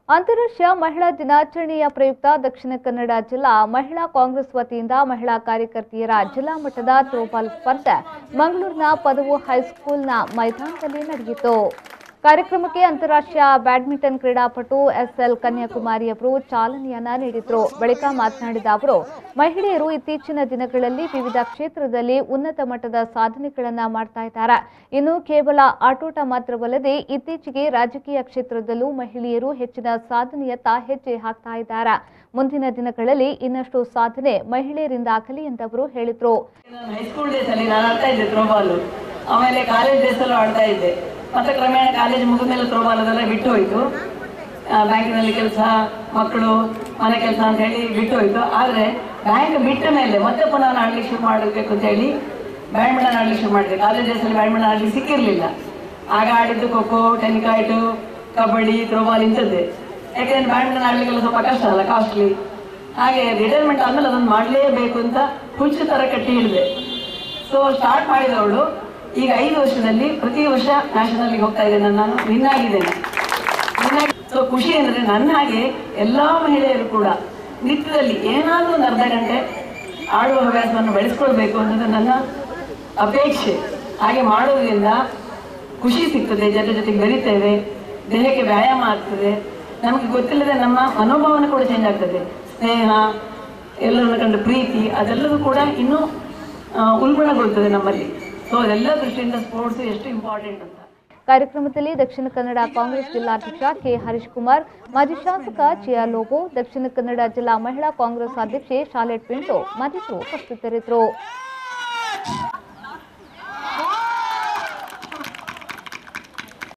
ಅಂತಾರಾಷ್ಟ್ರೀಯ ಮಹಿಳಾ ದಿನಾಚರಣೆಯ ಪ್ರಯುಕ್ತ ದಕ್ಷಿಣ ಕನ್ನಡ ಜಿಲ್ಲಾ ಮಹಿಳಾ ಕಾಂಗ್ರೆಸ್ ವತಿಯಿಂದ ಮಹಿಳಾ ಕಾರ್ಯಕರ್ತೆಯರ ಜಿಲ್ಲಾ ಮಟ್ಟದ ಥ್ರೋಬಾಲ್ ಸ್ಪರ್ಧೆ ಮಂಗಳೂರಿನ ಪದವು ಹೈಸ್ಕೂಲ್ನ ಮೈದಾನದಲ್ಲಿ ನಡೆಯಿತು ಕಾರ್ಯಕ್ರಮಕ್ಕೆ ಅಂತಾರಾಷ್ಟ್ರೀಯ ಬ್ಯಾಡ್ಮಿಂಟನ್ ಕ್ರೀಡಾಪಟು ಎಸ್ಎಲ್ ಕನ್ಯಾಕುಮಾರಿ ಅವರು ಚಾಲನೆಯನ್ನ ನೀಡಿದ್ರು ಬಳಿಕ ಮಾತನಾಡಿದ ಅವರು ಮಹಿಳೆಯರು ಇತ್ತೀಚಿನ ದಿನಗಳಲ್ಲಿ ವಿವಿಧ ಕ್ಷೇತ್ರದಲ್ಲಿ ಉನ್ನತ ಮಟ್ಟದ ಸಾಧನೆಗಳನ್ನ ಮಾಡ್ತಾ ಇದ್ದಾರೆ ಇನ್ನು ಕೇವಲ ಆಟೋಟ ಮಾತ್ರವಲ್ಲದೆ ಇತ್ತೀಚೆಗೆ ರಾಜಕೀಯ ಕ್ಷೇತ್ರದಲ್ಲೂ ಮಹಿಳೆಯರು ಹೆಚ್ಚಿನ ಸಾಧನೆಯತ್ತ ಹೆಜ್ಜೆ ಹಾಕ್ತಾ ಇದ್ದಾರೆ ಮುಂದಿನ ದಿನಗಳಲ್ಲಿ ಇನ್ನಷ್ಟು ಸಾಧನೆ ಮಹಿಳೆಯರಿಂದ ಆಗಲಿ ಎಂದವರು ಹೇಳಿದ್ರು ನಾನು ಹೈಸ್ಕೂಲ್ ಡೇಸ್ ಅಲ್ಲಿ ನಾನು ಆಡ್ತಾ ಇದ್ದೆ ಥ್ರೋಬಾಲ್ ಆಮೇಲೆ ಕಾಲೇಜ್ ಡೇಸ್ ಅಲ್ಲೂ ಆಡ್ತಾ ಇದ್ದೆ ಮತ್ತೆ ಕ್ರಮೇಣ ಕಾಲೇಜ್ ಮುಗಿದ ಮೇಲೆ ಥ್ರೋಬಾಲ್ ಅದೆಲ್ಲ ಬಿಟ್ಟು ಹೋಯ್ತು ಆ, ಬ್ಯಾಂಕಿನಲ್ಲಿ ಕೆಲಸ ಮಕ್ಕಳು ಮನೆ ಕೆಲಸ ಅಂತ ಹೇಳಿ ಬಿಟ್ಟು ಹೋಯ್ತು ಆದರೆ ಬ್ಯಾಂಕ್ ಬಿಟ್ಟ ಮೇಲೆ ಮತ್ತೆ ಪುನಃ ನಾನು ಆಡ್ಲಿಕ್ಕೆ ಶುರು ಮಾಡಬೇಕು ಅಂತ ಹೇಳಿ ಬ್ಯಾಡ್ಮಿಂಟನ್ ಆಡ್ಲಿಕ್ಕೆ ಶುರು ಮಾಡಿದೆ ಕಾಲೇಜ್ ಡೇಸಲ್ಲಿ ಬ್ಯಾಡ್ಮಿಂಟನ್ ಆಡ್ಲಿಕ್ಕೆ ಸಿಕ್ಕಿರಲಿಲ್ಲ ಆಗ ಆಡಿದ್ದು ಖೋಖೋ ಟೆನಿಕಾಯ್ಟು ಕಬಡ್ಡಿ ಥ್ರೋಬಾಲ್ ಇಂಥದ್ದೇ ಯಾಕೆಂದ್ರೆ ಬ್ಯಾಡ್ಮಿಂಟನ್ ಆಡ್ಲಿಕ್ಕೆಲ್ಲ ಸ್ವಲ್ಪ ಕಷ್ಟ ಅಲ್ಲ ಕಾಸ್ಟ್ಲಿ ಹಾಗೆ ರಿಟೈರ್ಮೆಂಟ್ ಆದ್ಮೇಲೆ ಅದನ್ನು ಮಾಡಲೇಬೇಕು ಅಂತ ಹುಚ್ಚು ಥರ ಕಟ್ಟಿ ಹಿಡಿದೆ ಸೊ ಸ್ಟಾರ್ಟ್ ಮಾಡಿದವಳು ಈಗ ಐದು ವರ್ಷದಲ್ಲಿ ಪ್ರತಿ ವರ್ಷ ನ್ಯಾಷನಲ್ಗೆ ಹೋಗ್ತಾ ಇದ್ದೇನೆ ನಾನು ವಿನ್ ಆಗಿದ್ದೇನೆ ಸೊ ಖುಷಿ ಅಂದರೆ ನನ್ನ ಹಾಗೆ ಎಲ್ಲ ಮಹಿಳೆಯರು ಕೂಡ ನೃತ್ಯದಲ್ಲಿ ಏನಾದರೂ ಒಂದು ಅರ್ಧ ಗಂಟೆ ಆಡುವ ಹವ್ಯಾಸವನ್ನು ಬೆಳೆಸ್ಕೊಳ್ಬೇಕು ಅನ್ನೋದು ನನ್ನ ಅಪೇಕ್ಷೆ ಹಾಗೆ ಮಾಡೋದ್ರಿಂದ ಖುಷಿ ಸಿಗ್ತದೆ ಜನರ ಜೊತೆಗೆ ಬೆರಿತೇವೆ ದೇಹಕ್ಕೆ ವ್ಯಾಯಾಮ ಆಗ್ತದೆ ನಮಗೆ ಗೊತ್ತಿಲ್ಲದೆ ನಮ್ಮ ಮನೋಭಾವನೆ ಕೂಡ ಚೇಂಜ್ ಆಗ್ತದೆ ಸ್ನೇಹ ಎಲ್ಲರನ್ನ ಕಂಡು ಪ್ರೀತಿ ಅದೆಲ್ಲವೂ ಕೂಡ ಇನ್ನೂ ಆ, ಉಲ್ಬಣಗೊಳ್ತದೆ ನಮ್ಮಲ್ಲಿ ಸೊ ಅದೆಲ್ಲ ದೃಷ್ಟಿಯಿಂದ ಸ್ಪೋರ್ಟ್ಸ್ ಎಷ್ಟು ಇಂಪಾರ್ಟೆಂಟ್ ಅಂತ ಕಾರ್ಯಕ್ರಮದಲ್ಲಿ ದಕ್ಷಿಣ ಕನ್ನಡ ಕಾಂಗ್ರೆಸ್ ಜಿಲ್ಲಾಧ್ಯಕ್ಷ ಕೆ ಹರೀಶ್ ಕುಮಾರ್ ಮಾಜಿ ಶಾಸಕ ಚಿಯಾ ಲೋಬೋ ದಕ್ಷಿಣ ಕನ್ನಡ ಜಿಲ್ಲಾ ಮಹಿಳಾ ಕಾಂಗ್ರೆಸ್ ಅಧ್ಯಕ್ಷೆ ಶಾಲೆಟ್ ಪಿಂಟೋ ಮತ್ತಿತರರು ಉಪಸ್ಥಿತರಿದ್ದರು